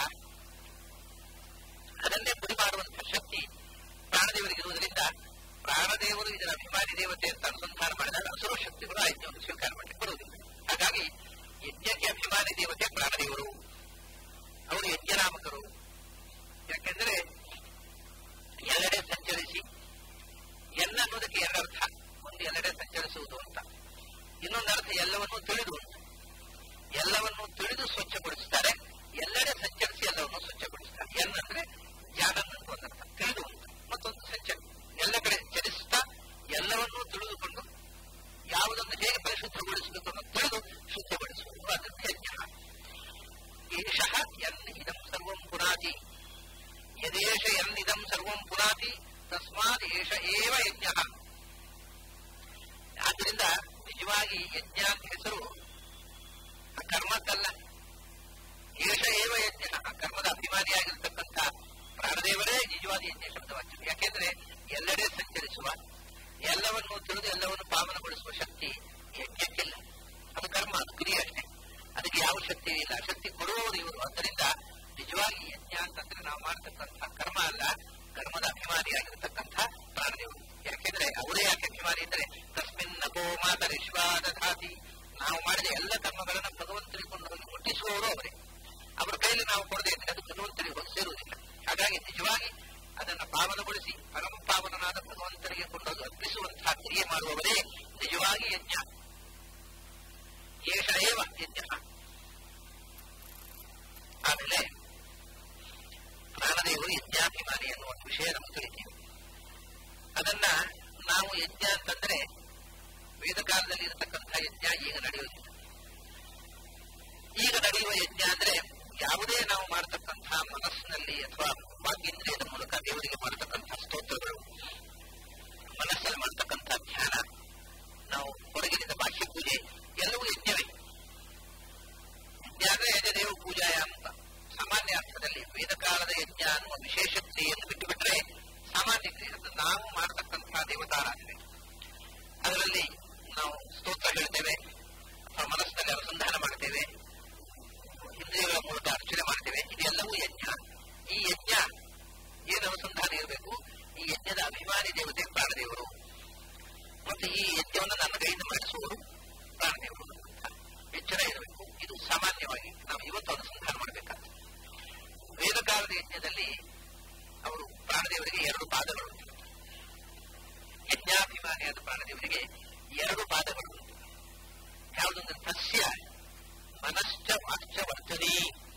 ಅದನ್ನೇ ಪುಡಿ ಮಾಡುವಂತಹ ಶಕ್ತಿ ಪ್ರಾಣದೇವರಿಗೆ ಇರುವುದರಿಂದ ಪ್ರಾಣದೇವರು ಇದರ ಅಭಿಮಾನಿ ದೇವತೆ ಅಂತ ಅನುಸಂಧಾನ ಮಾಡಿದಾಗ ಅಸುರ ಶಕ್ತಿಗಳು ಆ ಯಜ್ಞವನ್ನು ಸ್ವೀಕಾರ ಮಾಡಲಿಕ್ಕೆ ಬರುವುದಿಲ್ಲ ಹಾಗಾಗಿ ಯಜ್ಞಕ್ಕೆ ಅಭಿಮಾನಿ ದೇವತೆ ಪ್ರಾಣದೇವರು ಅವರು ಯಜ್ಞನಾಮಕರು ಯಾಕೆಂದರೆ ಎಲ್ಲೆಡೆ ಸಂಚರಿಸಿ ಎಲ್ಲ ಅನ್ನೋದಕ್ಕೆ ಎರಡು ಅರ್ಥ ಒಂದು ಎಲ್ಲೆಡೆ ಸಂಚರಿಸುವುದು ಅಂತ ಇನ್ನೊಂದು ಅರ್ಥ ಎಲ್ಲವನ್ನು ತಿಳಿದು ಅಂತ ಎಲ್ಲವನ್ನು ತಿಳಿದು ಸ್ವಚ್ಛಗೊಳಿಸ್ತಾರೆ ಎಲ್ಲೆಡೆ ಸಂಚರಿಸಿ ಎಲ್ಲವನ್ನು ಸ್ವಚ್ಛಗೊಳಿಸ್ತಾರೆ ಎಲ್ಲಂದ್ರೆ ಜ್ಞಾನನ್ ಅಂತ ಒಂದು ಅರ್ಥ ತಿಳಿದು ಅಂತ ಮತ್ತೊಂದು ಸಂಚರ ಎಲ್ಲ ಕಡೆ ಚಲಿಸ್ತಾ ಎಲ್ಲವನ್ನೂ ತಿಳಿದುಕೊಂಡು ಯಾವುದನ್ನು ಹೇಗೆ ಪರಿಶುದ್ಧಗೊಳಿಸಬೇಕು ಅನ್ನೋದು ತಿಳಿದು ಶುದ್ಧಗೊಳಿಸುವುದು ಅದನ್ನು ಯಜ್ಞ ಏಷಃ ಯನ್ ಇದಂ ಸರ್ವಂ ಪುನಾತಿ ಯದೇಷ ಯನ್ ಇದಂ ಸರ್ವಂ ಪುನಾತಿ ತಸ್ಮಾತ್ ಏಷ ಏವ ಯಜ್ಞ ಆದ್ದರಿಂದ ನಿಜವಾಗಿ ಯಜ್ಞ ಅಂತ ಹೆಸರು ಆ ಕರ್ಮಕ್ಕಲ್ಲ ಏಷ ಏವ ಯಜ್ಞ ಆ ಕರ್ಮದ ಅಭಿಮಾನಿಯಾಗಿರ್ತಕ್ಕಂಥ ಪ್ರಾಣದೇವರೇ ನಿಜವಾದ ಯಜ್ಞ ಶಬ್ದವಾಗಿದೆ ಯಾಕೆಂದ್ರೆ ಎಲ್ಲೆಡೆ ಸಂಚರಿಸುವ ಎಲ್ಲವನ್ನು ತಿಳಿದು ಎಲ್ಲವನ್ನು ಪಾವನಗೊಳಿಸುವ ಶಕ್ತಿ ಯಜ್ಞಕ್ಕಿಲ್ಲ ಅದು ಕರ್ಮ ಅದು ಕ್ರಿಯೆ ಅಷ್ಟೇ ಅದಕ್ಕೆ ಯಾವ ಶಕ್ತಿ ಇಲ್ಲ ಶಕ್ತಿ ಕೊಡುವವರು ಇವರು ಆದ್ದರಿಂದ ನಿಜವಾಗಿ ಯಜ್ಞ ಅಂತಂದ್ರೆ ನಾವು ಮಾಡತಕ್ಕಂಥ ಕರ್ಮ ಅಲ್ಲ ಕರ್ಮದ ಅಭಿಮಾನಿಯಾಗಿರ್ತಕ್ಕಂಥ ಪ್ರಾಣದೇವರು ಯಾಕೆಂದ್ರೆ ಅವರೇ ಯಾಕೆ ಅಭಿಮಾನಿ ಅಂದ್ರೆ ತಸ್ಮಿನ್ ನಭೋ ಮಾತರಿಶ್ವಾದಧಾತಿ ನಾವು ಮಾಡಿದ ಎಲ್ಲ ಕರ್ಮಗಳನ್ನು ಭಗವಂತರಿಗೆ ಕೊಂಡು ಹೋಗಿ ಮುಟ್ಟಿಸುವವರು ಅವರೇ ಅವರ ಕೈಯಲ್ಲಿ ನಾವು ಕೊಡದೇ ಇದ್ರೆ ಅದು ಭಗವಂತರಿಗೆ ಹೋಗಿ ಸೇರುವುದಿಲ್ಲ ಹಾಗಾಗಿ ನಿಜವಾಗಿ ಅದನ್ನು ಪಾವನಗೊಳಿಸಿ ಪರಮ ಪಾವನನಾದ ಭಗವಂತನಿಗೆ ಕೊಂಡೋಗಿ ಅರ್ಪಿಸುವಂತಹ ಕ್ರಿಯೆ ಮಾಡುವವರೇ ನಿಜವಾಗಿ ಯಜ್ಞ ಏಷ ಏವ ಯಜ್ಞ ಆಮೇಲೆ ಪ್ರಾಣದೇವರು ಯಜ್ಞಾಭಿಮಾನಿ ಎನ್ನುವ ವಿಷಯ ನಮಗೆ ತಿಳಿತೀವಿ ಅದನ್ನ ನಾವು ಯಜ್ಞ ಅಂತಂದ್ರೆ ವೇದ ಕಾಲದಲ್ಲಿ ಇರತಕ್ಕಂಥ ಯಜ್ಞ ಈಗ ನಡೆಯುವುದಿಲ್ಲ ಈಗ ನಡೆಯುವ ಯಜ್ಞ ಅಂದ್ರೆ ಯಾವುದೇ ನಾವು ಮಾಡತಕ್ಕಂತಹ ಮನಸ್ಸಿನಲ್ಲಿ ಅಥವಾ ವಾಗ್ಯೇಂದ್ರಿಯದ ಮೂಲಕ ದೇವರಿಗೆ ಮಾಡತಕ್ಕಂಥ ಸ್ತೋತ್ರಗಳು ಮನಸ್ಸಲ್ಲಿ ಮಾಡತಕ್ಕಂಥ ಧ್ಯಾನ ನಾವು ಹೊರಗಿನಿಂದ ಬಾಹ್ಯ ಪೂಜೆ ಎಲ್ಲವೂ ಯಜ್ಞವೇ ಯಜ್ಞ ಅಂದ್ರೆ ಯಜದೇವ ಪೂಜಾಯ ಅಂತ ಸಾಮಾನ್ಯ ಅರ್ಥದಲ್ಲಿ ವೇದ ಕಾಲದ ಯಜ್ಞ ಅನ್ನುವ ವಿಶೇಷ ಕ್ರಿಯೆಯನ್ನು ಬಿಟ್ಟು ಬಿಟ್ಟರೆ ಸಾಮಾನ್ಯ ಕ್ರಿಯೆ ಅದು ನಾವು ಮಾಡತಕ್ಕಂತಹ ದೇವತಾರಾಧನೆ ಅದರಲ್ಲಿ ನಾವು ಸ್ತೋತ್ರ ಹೇಳ್ತೇವೆ ಅಥವಾ ಮನಸ್ಸಿನಲ್ಲಿ ಅನುಸಂಧಾನ ಮಾಡ್ತೇವೆ ಇಂದ್ರಿಯಗಳ ಮೂಲಕ ಅರ್ಚನೆ ಮಾಡ್ತೇವೆ ಇದೆಲ್ಲವೂ ಯಜ್ಞ ಈ ಯಜ್ಞ ಏನು ಅನುಸಂಧಾನ ಇರಬೇಕು ಈ ಯಜ್ಞದ ಅಭಿಮಾನಿ ದೇವತೆ ಪ್ರಾಣದೇವರು ಮತ್ತು ಈ ಯಜ್ಞವನ್ನು ನನ್ನ ಕೈಯಿಂದ ಮಾಡಿಸುವವರು ಪ್ರಾಣದೇವರು ಅಂತ ಎಚ್ಚರ ಇರಬೇಕು ಇದು ಸಾಮಾನ್ಯವಾಗಿ ನಾವು ಇವತ್ತು ಅನುಸಂಧಾನ ಮಾಡಬೇಕಾಗ್ತದೆ ವೇದಕಾಲದ ಯಜ್ಞದಲ್ಲಿ ಅವರು ಪ್ರಾಣದೇವರಿಗೆ ಎರಡು ಪಾದಗಳು ಉಂಟು. ಯಜ್ಞಾಭಿಮಾನಿಯಾದ ಪ್ರಾಣದೇವರಿಗೆ ಎರಡು ಪಾದಗಳು ಉಂಟು ಯಾವುದೊಂದು ತಸ್ಯ ಮನಶ್ಚ ವಾಕ್ಚ ವರ್ತನೆ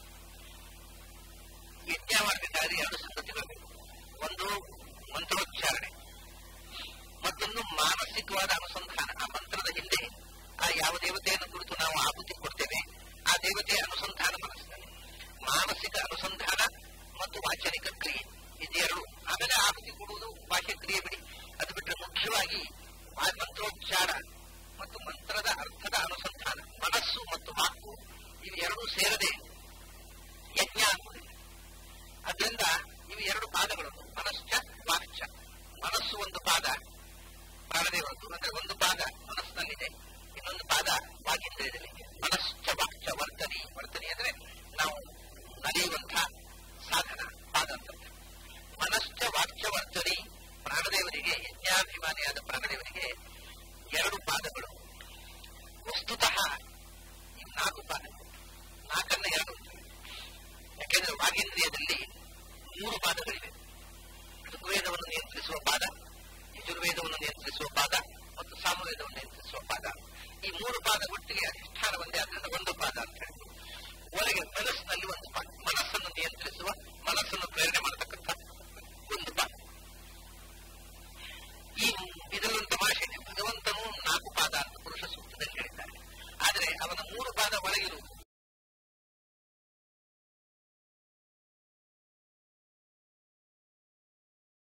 ಯಜ್ಞ ಮಾಡಬೇಕಾದ್ರೆ ಎರಡು ಸಂಗತಿಗಳು ಬೇಕು ಒಂದು ಮಂತ್ರೋಚ್ಚಾರಣೆ ಮತ್ತೊಂದು ಮಾನಸಿಕವಾದ ಅನುಸಂಧಾನ ಆ ಮಂತ್ರದ ಹಿಂದೆ ಆ ಯಾವ ದೇವತೆಯನ್ನು ಕುರಿತು ನಾವು ಆಹುತಿ ಕೊಡ್ತೇವೆ ಆ ದೇವತೆಯ ಅನುಸಂಧಾನ ಮನಸ್ಸಿನಲ್ಲಿ ಮಾನಸಿಕ ಅನುಸಂಧಾನ ಮತ್ತು ವಾಚನಿಕ ಕ್ರಿಯೆ ಇದೆರಡು ಆಮೇಲೆ ಆಹುತಿ ಕೊಡುವುದು ಬಾಹ್ಯ ಕ್ರಿಯೆ ಬಿಡಿ ಅದು ಬಿಟ್ಟರೆ ಮುಖ್ಯವಾಗಿ ಆ ಮಂತ್ರೋಚ್ಚಾರ ಮತ್ತು ಮಂತ್ರದ ಅರ್ಥದ ಅನುಸಂಧಾನ ಮನಸ್ಸು ಮತ್ತು ವಾಕು ಇವು ಎರಡೂ ಸೇರದೆ ಯಜ್ಞ ಆಗುವುದಿಲ್ಲ ಅದರಿಂದ ಇವು ಎರಡು ಪಾದಗಳು ಮನಶ್ಚ ವಾಕ್ಚ ಮನಸ್ಸು ಒಂದು ಪಾದ ಪ್ರಾಣದೇವರದ್ದು ಅಂದ್ರೆ ಒಂದು ಪಾದ ಮನಸ್ಸಿನಲ್ಲಿದೆ ಇನ್ನೊಂದು ಪಾದ ವಾಗೇಂದ್ರಿಯದಲ್ಲಿದೆ ಮನಶ್ಚ ವಾಕ್ಚ ವರ್ತನಿ ವರ್ತನಿ ಅಂದ್ರೆ ನಾವು ನಡೆಯುವಂಥ ಸಾಧನ ಪಾದ ಅಂತ ಮನಶ್ಚ ವಾಕ್ಚ ವರ್ತನಿ ಪ್ರಾಣದೇವರಿಗೆ ಯಜ್ಞಾಭಿಮಾನಿಯಾದ ಪ್ರಾಣದೇವರಿಗೆ ಎರಡು ಪಾದಗಳು ವಸ್ತುತಃ ಈ ನಾಲ್ಕು ಪಾದಗಳು ನಾಲ್ಕನ್ನ ಎರಡು ಯಾಕೆಂದ್ರೆ ವಾಗೇಂದ್ರಿಯದಲ್ಲಿ ಮೂರು ಪಾದಗಳಿವೆ ಋಗ್ವೇದವನ್ನು ನಿಯಂತ್ರಿಸುವ ಪಾದ ಯಜುರ್ವೇದವನ್ನು ನಿಯಂತ್ರಿಸುವ ಪಾದ ಮತ್ತು ಸಾಮವೇದವನ್ನು ನಿಯಂತ್ರಿಸುವ ಪಾದ ಈ ಮೂರು ಪಾದ ಒಟ್ಟಿಗೆ ಅಧಿಷ್ಠಾನ ಒಂದೇ ಆದ್ರೆ